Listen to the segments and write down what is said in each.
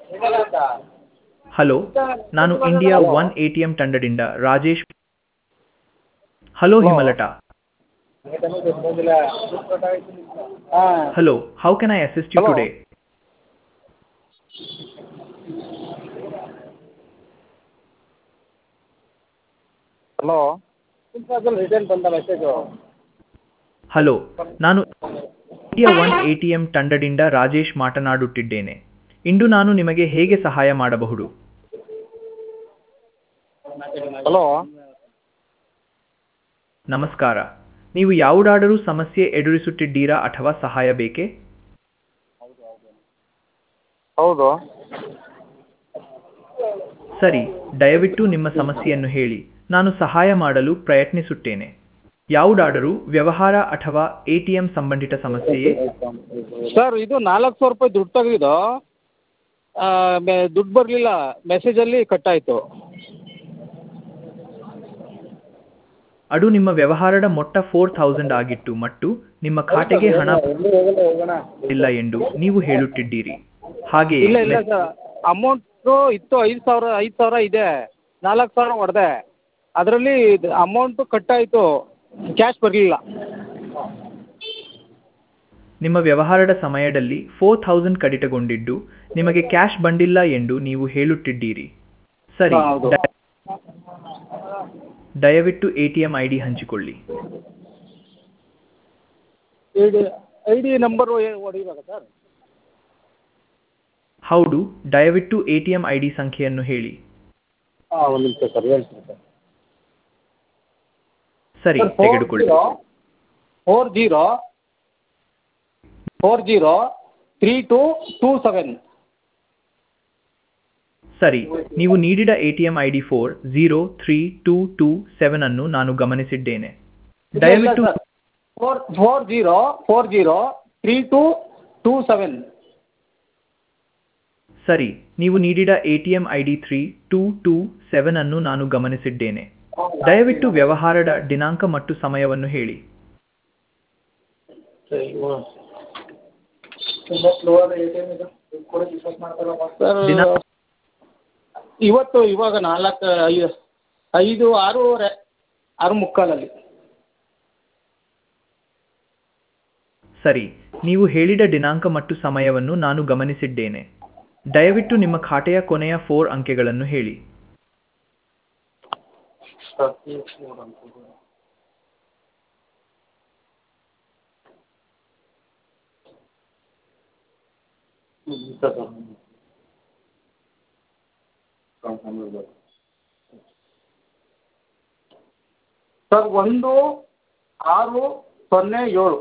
Hello ನಾನು India one A T M ತಂಡದಿಂದ Rajesh hello ಹಿಮಲಟ ಹಾಂ hello how can I assist you Hello. Today hello return ಬಂದ message hello ನಾನು India one A T M ತಂಡದಿಂದ ರಾಜೇಶ್ ಮಾತನಾಡುತ್ತಿದ್ದೇನೆ ಇಂದು ನಾನು ನಿಮಗೆ ಹೇಗೆ ಸಹಾಯ ಮಾಡಬಹುದು ಹಲೋ ನಮಸ್ಕಾರ ನೀವು ಯಾವುದಾದರೂ ಸಮಸ್ಯೆ ಎದುರಿಸುತ್ತಿದ್ದೀರಾ ಅಥವಾ ಸಹಾಯ ಬೇಕೇ ಹೌದು ಸರಿ ದಯವಿಟ್ಟು ನಿಮ್ಮ ಸಮಸ್ಯೆಯನ್ನು ಹೇಳಿ ನಾನು ಸಹಾಯ ಮಾಡಲು ಪ್ರಯತ್ನಿಸುತ್ತೇನೆ ಯಾವುದಾದರೂ ವ್ಯವಹಾರ ಅಥವಾ ಎ ಟಿ ಎಂ ಸಂಬಂಧಿತ ಸಮಸ್ಯೆಯೇ ಸರ್ ಇದು ನಾಲ್ಕು ಸಾವಿರ ರೂಪಾಯಿ ದುಡ್ಡು ತೆಗೆದು ದುಡ್ಡು ಬರಲಿಲ್ಲ ಮೆಸೇಜಲ್ಲಿ ಕಟ್ಟಾಯಿತು ಅದು ನಿಮ್ಮ ವ್ಯವಹಾರದ ಮೊಟ್ಟ ಫೋರ್ ಥೌಸಂಡ್ ಆಗಿತ್ತು ಮತ್ತು ನಿಮ್ಮ ಖಾತೆಗೆ ಹಣ ಇಲ್ಲ ಎಂದು ನೀವು ಹೇಳುತ್ತಿದ್ದೀರಿ ಹಾಗೆಯೇ ಇಲ್ಲ ಇಲ್ಲ ಸರ್ ಅಮೌಂಟು ಇತ್ತು ಐದು ಸಾವಿರ ಐದು ಸಾವಿರ ಇದೆ ನಾಲ್ಕು ಸಾವಿರ ಹೊಡೆದೆ ಅದರಲ್ಲಿ ಅಮೌಂಟು ಕಟ್ಟಾಯಿತು ಕ್ಯಾಶ್ ಬರಲಿಲ್ಲ ನಿಮ್ಮ ವ್ಯವಹಾರದ ಸಮಯದಲ್ಲಿ ಫೋರ್ ಥೌಸಂಡ್ ಕಡಿತಗೊಂಡಿದ್ದು ನಿಮಗೆ ಕ್ಯಾಶ್ ಬಂದಿಲ್ಲ ಎಂದು ನೀವು ಹೇಳುತ್ತಿದ್ದೀರಿ ಸರಿ ಹಾ, ಹೌದು. ದ- ದಯವಿಟ್ಟು A T M I D ಹಂಚಿಕೊಳ್ಳಿ ಐ ಡಿ ನಂಬರು ಹೊಡಿಬೇಕಾ ಸರ್ ಹೌದು ದಯವಿಟ್ಟು A T M I D ಸಂಖ್ಯೆಯನ್ನು ಹೇಳಿ ಹಾಂ ಒಂದು ನಿಮಿಷ ಸರ್ ಹೇಳ್ತೀನಿ ಸರ್ ಸರಿ ತೆಗೆದುಕೊಳ್ಳಿ four zero four zero three two two seven ಸರಿ ನೀವು ನೀಡಿದ A T M I D four zero three two two seven ಅನ್ನು ನಾನು ಗಮನಿಸಿದ್ದೇನೆ ದಯವಿಟ್ಟು four four zero four zero three two two seven ಸರಿ ನೀವು ನೀಡಿದ A T M I D three two two seven ಅನ್ನು ನಾನು ಗಮನಿಸಿದ್ದೇನೆ ದಯವಿಟ್ಟು ವ್ಯವಹಾರದ ದಿನಾಂಕ ಮತ್ತು ಸಮಯವನ್ನು ಹೇಳಿ ಸರ್ ದಿನ- ಇವತ್ತು ಇವಾಗ ನಾಲ್ಕು ಐದು ಐದು ಆರೂವರೆ ಆರು ಮುಕ್ಕಾಲಲ್ಲಿ ಸರಿ ನೀವು ಹೇಳಿದ ದಿನಾಂಕ ಮತ್ತು ಸಮಯವನ್ನು ನಾನು ಗಮನಿಸಿದ್ದೇನೆ ದಯವಿಟ್ಟು ನಿಮ್ಮ ಖಾತೆಯ ಕೊನೆಯ ಫೋರ್ ಅಂಕೆಗಳನ್ನು ಹೇಳಿ ಸರ್ ಒಂದು ಆರು ಸೊನ್ನೆ ಏಳು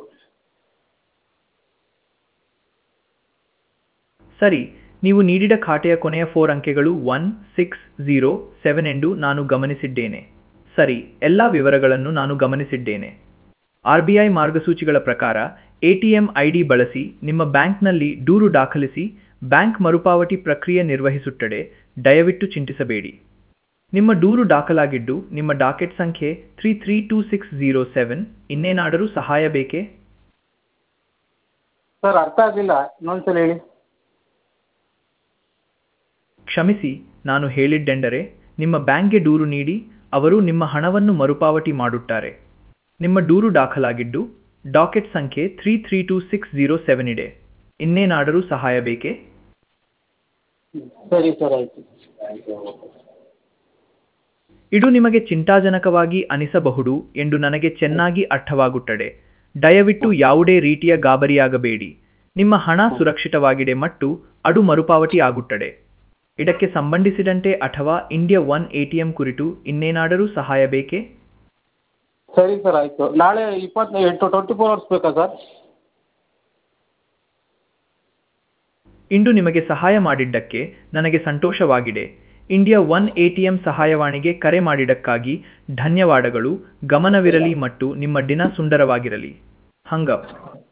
ಸರಿ ನೀವು ನೀಡಿದ ಖಾತೆಯ ಕೊನೆಯ ಫೋರ್ ಅಂಕೆಗಳು ಒನ್ ಸಿಕ್ಸ್ ಝೀರೋ ಸೆವೆನ್ ಎಂದು ನಾನು ಗಮನಿಸಿದ್ದೇನೆ ಸರಿ ಎಲ್ಲ ವಿವರಗಳನ್ನು ನಾನು ಗಮನಿಸಿದ್ದೇನೆ ಆರ್ ಬಿ ಐ ಮಾರ್ಗಸೂಚಿಗಳ ಪ್ರಕಾರ A T M I D ಬಳಸಿ ನಿಮ್ಮ ಬ್ಯಾಂಕ್ನಲ್ಲಿ ದೂರು ದಾಖಲಿಸಿ ಬ್ಯಾಂಕ್ ಮರುಪಾವತಿ ಪ್ರಕ್ರಿಯೆ ನಿರ್ವಹಿಸುತ್ತದೆ ದಯವಿಟ್ಟು ಚಿಂತಿಸಬೇಡಿ ನಿಮ್ಮ ದೂರು ದಾಖಲಾಗಿದ್ದು ನಿಮ್ಮ ಡಾಕೆಟ್ ಸಂಖ್ಯೆ three three two six zero seven ಇನ್ನೇನಾದರೂ ಸಹಾಯ ಬೇಕೇ ಸರ್ ಅರ್ಥ ಆಗಲಿಲ್ಲ ಇನ್ನೊಂದ್ಸಲ ಹೇಳಿ ಕ್ಷಮಿಸಿ ನಾನು ಹೇಳಿದ್ದೆಂದರೆ ನಿಮ್ಮ ಬ್ಯಾಂಕ್ಗೆ ದೂರು ನೀಡಿ ಅವರು ನಿಮ್ಮ ಹಣವನ್ನು ಮರುಪಾವತಿ ಮಾಡುತ್ತಾರೆ ನಿಮ್ಮ ದೂರು ದಾಖಲಾಗಿದ್ದು ಡಾಕೆಟ್ ಸಂಖ್ಯೆ three three two six zero seven ಇದೆ ಇನ್ನೇನಾದರೂ ಸಹಾಯ ಬೇಕೇ ಸರಿ ಸರ್ ಆಯಿತು ಇದು ನಿಮಗೆ ಚಿಂತಾಜನಕವಾಗಿ ಅನಿಸಬಹುದು ಎಂದು ನನಗೆ ಚೆನ್ನಾಗಿ ಅರ್ಥವಾಗುತ್ತದೆ ದಯವಿಟ್ಟು ಯಾವುದೇ ರೀತಿಯ ಗಾಬರಿಯಾಗಬೇಡಿ ನಿಮ್ಮ ಹಣ ಸುರಕ್ಷಿತವಾಗಿದೆ ಮತ್ತು ಅದು ಮರುಪಾವತಿ ಆಗುತ್ತದೆ ಇದಕ್ಕೆ ಸಂಬಂಧಿಸಿದಂತೆ ಅಥವಾ ಇಂಡಿಯಾ ಒನ್ ಎಟಿಎಂ ಕುರಿತು ಇನ್ನೇನಾದರೂ ಸಹಾಯ ಬೇಕೇ ಸರಿ ಸರ್ ಆಯಿತು ನಾಳೆ ಇಪ್ಪತ್ತು ಎಂಟು ಟ್ವೆಂಟಿ ಫೋರ್ ಅವರ್ಸ್ ಬೇಕಾ ಸರ್ ಇಂದು ನಿಮಗೆ ಸಹಾಯ ಮಾಡಿದ್ದಕ್ಕೆ ನನಗೆ ಸಂತೋಷವಾಗಿದೆ ಇಂಡಿಯಾ ಒನ್ ಎಟಿಎಂ ಸಹಾಯವಾಣಿಗೆ ಕರೆ ಮಾಡಿದ್ದಕ್ಕಾಗಿ ಧನ್ಯವಾದಗಳು ಗಮನವಿರಲಿ ಮತ್ತು ನಿಮ್ಮ ದಿನ ಸುಂದರವಾಗಿರಲಿ ಹಂಗ